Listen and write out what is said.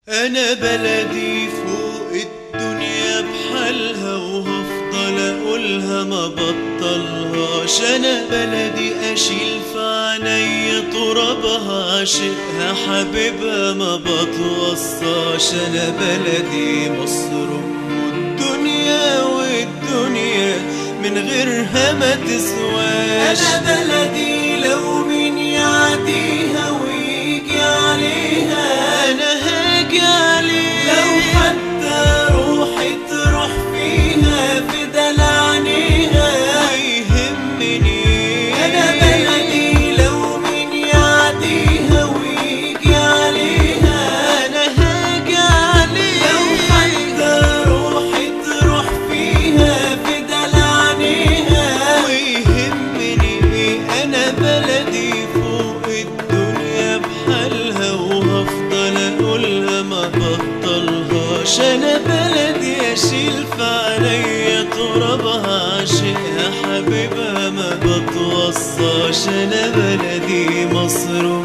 أنا بلدي فوق الدنيا بحالها وهفضل أقولها ما بطلهاش أنا بلدي أشيل في عينيا ترابها عاشقها حبيبها ما بتوصاش أنا بلدي مصر والدنيا والدنيا من غيرها ما تسواش أنا بلدي لو مين يعديها ويجي عليها أنا هاجي عليها لو حتى روحي تروح فيها في دلعنيها ويهمني أنا بلدي لو مين يعديها ويجي عليها أنا هاجي عليها لو حتى روحي تروح فيها في دلعنيها ويهمني انا بلدي فوق الدنيا بحالها وهفضل اقولها ما بطلهاش انا بلدي اشيل في عينيا ترابها عاشقها حبيبها ما بتوصاش انا بلدي مصر